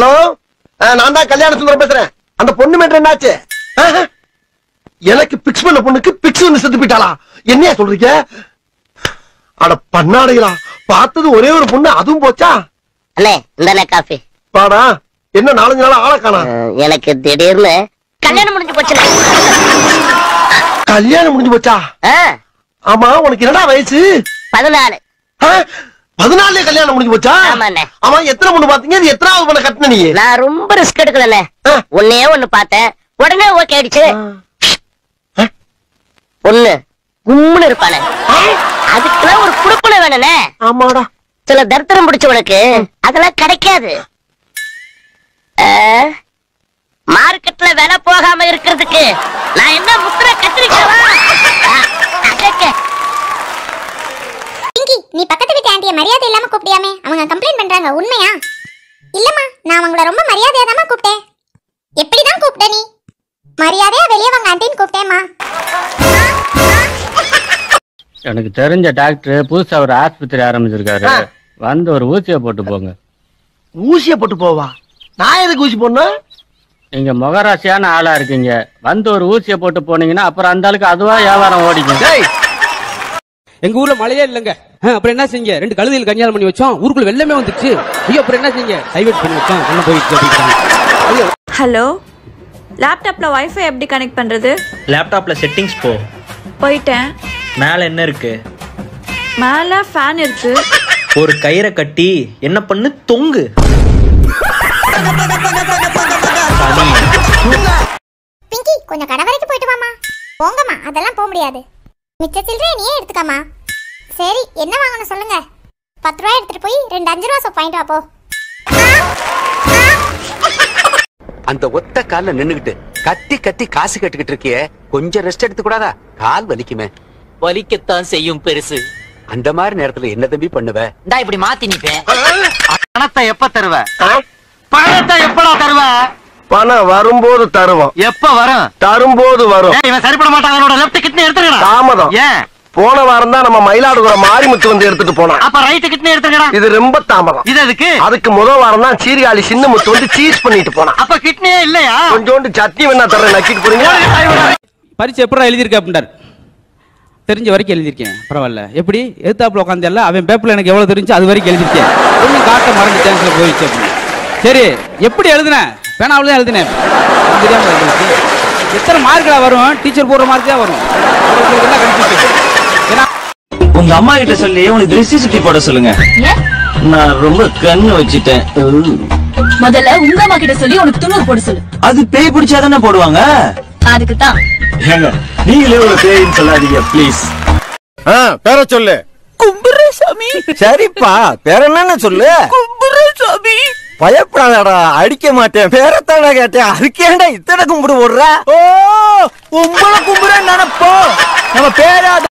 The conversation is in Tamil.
ஹலோ நான் தான் கல்யாண சுந்தரம் பேசுறேன் அந்த பொண்ணு மேட்டர் என்னாச்சு ஆஹ், எனக்கு பிக்ஸ் பண்ண பொண்ணுக்கு பிக்ஸ் வந்து செத்து போயிட்டாளா என்னையா சொல்றீங்க அட பண்ணாடைகளா பார்த்தது ஒரே ஒரு பொண்ணு அதுவும் போச்சா அண்ணே இந்தாண்ணே காஃபி பாடா என்ன நாலஞ்சு நாளா ஆளை காணா அஹ், எனக்கு திடீர்னு கல்யாணம் முடிஞ்சு போச்சுண்ணே கல்யாணம் முடிஞ்சு போச்சா ஆ, ஆமா உனக்கு என்னடா வயசு பதினாலு ஆ, பதினாலுலயே கல்யாணம் முடிஞ்சு போச்சா ஆமாண்ணே. ஆமா எத்தனை பொண்ணு பாத்தீங்க இது எத்தனாவது பொண்ணு கட்டின நீ நான் ரொம்ப ரிஸ்க் எடுக்கலண்ணே ஆ. ஒன்னே ஒண்ணு பார்த்தேன் உடனே ஓகே ஆயிடுச்சு ஆ. பொண்ணு கும்முன்னு இருப்பானே அதுக்கெல்லாம் ஒரு குடுப்பனை வேணுண்ணே ஆமாடா சில தரித்திரம் பிடிச்சவனுக்கு அதெல்லாம் கிடைக்காது ஆ, மார்க்கெட்ல விலை போகாம இருக்கிறதுக்கு நான் என்ன முத்திர கத்திரிக்காவா ஆ, அதற்கு. பிங்கி நீ பக்கத்து வீட்டு ஆண்டிய மரியாதை இல்லாம கூப்பிட்டியாமே அவங்க கம்ப்ளைண்ட் பண்றாங்க உண்மையா இல்லம்மா நான் அவங்கள ரொம்ப மரியாதையா தான் கூப்பிட்டேன் எப்படிதான் கூப்பிட்ட நீ மரியாதையா வெளியே வாங்க ஆண்டின்னு கூப்பிட்டேம்மா எனக்கு தெரிஞ்ச டாக்டர் புதுசா ஒரு ஆஸ்பத்திரி ஆரம்பிச்சிருக்காரு ஆ. வந்து ஒரு ஊசியை போட்டு போங்க ஊசிய போட்டு போவா நான் எதுக்கு ஊசி போடணும் நீங்க முகராசியான ஆளா இருக்கீங்க வந்து ஒரு ஊசியை போட்டு போனீங்கன்னா அப்புறம் அந்த ஆளுக்கு அதுவா வியாபாரம் ஓடிக்கும் டேய் எங்க ஊர்ல மழையே இல்லைங்க ஆ, அப்புறம் என்ன செஞ்சீங்க ரெண்டு கழுதையில் கல்யாணம் பண்ணி வச்சோம் ஊருக்குள்ள வெள்ளமே வந்துச்சு ஐயோ அப்புறம் என்ன செஞ்சீங்க டைவர்ட் பண்ணி வச்சோம் வெள்ளம் போயிடுச்சு அப்படின்ட்டாங்க ஐயோ ஹலோ லேப்டாப்ல வைஃபை எப்படி கனெக்ட் பண்றது லேப்டாப்ல செட்டிங்ஸ் போ போயிட்டேன் மேல என்ன இருக்கு மேல ஃபேன் இருக்கு ஒரு கயிறை கட்டி என்ன பண்ணு தொங்கு சனி. பிங்கி கொஞ்சம் கடை வரைக்கும் போயிட்டு வாமா போங்கம்மா அதெல்லாம் போக முடியாது மிச்ச சில்லறையை நீயே எடுத்துக்கம்மா சரி என்ன வாங்கணும் சொல்லுங்க பத்து ரூபாய் எடுத்துட்டு போய் ரெண்டு அஞ்சு ரூபா சோப் வாங்கிட்டு வா போ அந்த ஒத்த கால்ல நின்னுகிட்டு கத்தி கத்தி காசு கட்டுக்கிட்டு இருக்கியே கொஞ்சம் ரெஸ்ட் எடுத்து கூடாதா கால் வலிக்குமே வலிக்கத்தான் செய்யும் பெருசு அந்த மாதிரி நேரத்துல என்ன தம்பி பண்ணுவ இந்தா இப்படி மாத்தி நிப்பேன் பணத்தை எப்ப தருவ ஆ? பணத்தை எப்படா தருவ பணம் வரும்போது தருவோம் எப்ப வரும் தரும்போது வரும் ஏய், இவன் சரிப்பட மாட்டான் அவனோட லெஃப்ட் கிட்னி எடுத்துக்கடா தாமதம் ஏன் போன வாரம் தான் நம்ம மயிலாடுதுறை மாரிமுத்து வந்து எடுத்துட்டு போனான் அப்ப ரைட் கிட்னி எடுத்துக்கடா இது ரொம்ப தாமதம் இது எதுக்கு அதுக்கு முதல் வாரம் தான் சீர்காழி சின்ன முத்து வந்து சீஸ் பண்ணிட்டு போனான் அப்ப கிட்னியே இல்லையா கொஞ்சோண்டு சட்னி வேணா தர்றேன் நக்கிட்டு போறீங்க பரிச்சை எப்படா எழுதியிருக்க அப்படின்றார் தெரிஞ்ச வரைக்கும் எழுதியிருக்கேன் பரவாயில்ல எப்படி எதிர்த்தாப்புல உட்காந்தல்ல அவன் பேப்பர்ல எனக்கு எவ்வளவு தெரிஞ்சு அது வரைக்கும் எழுதியிருக்கேன் ஒன்றும் காட்ட மறந்து சான்ஸ்ல போயிடுச்சு அப்படின்னு சரி எப்படி எழுதுனேன் பேனாவில் தான் எழுதினேன் அது தெரியாம இருந்துச்சு. எத்தனை மார்க்கா வரும் டீச்சர் போடுற மார்க் தான் வரும் உங்களுக்கு என்ன கன்ஃபியூஷன் ஏன்னா உங்க அம்மா கிட்ட சொல்லி உனக்கு திருஷ்டி சுத்தி போட சொல்லுங்க நான் ரொம்ப கண்ணு வச்சுட்டேன் முதல்ல உங்க அம்மா கிட்ட சொல்லி உனக்கு துணூறு போட சொல்லு அது பேய் பிடிச்சாதானே போடுவாங்க அதுக்கு தான் ஏங்க நீங்களே ஒரு பேயின்னு சொல்லாதீங்க ப்ளீஸ் பேர சொல்லு கும்புரசாமி சரிப்பா பேர என்னன்னு சொல்லு கும்புரசாமி பயப்படாதடா அடிக்க மாட்டேன் பேரத்தாடா கேட்டேன் அதுக்கேண்டா இத்தனை கும்பிடு போடுற ஓ உங்களை கும்புறேன்னு நினைப்போ நம்ம பேரா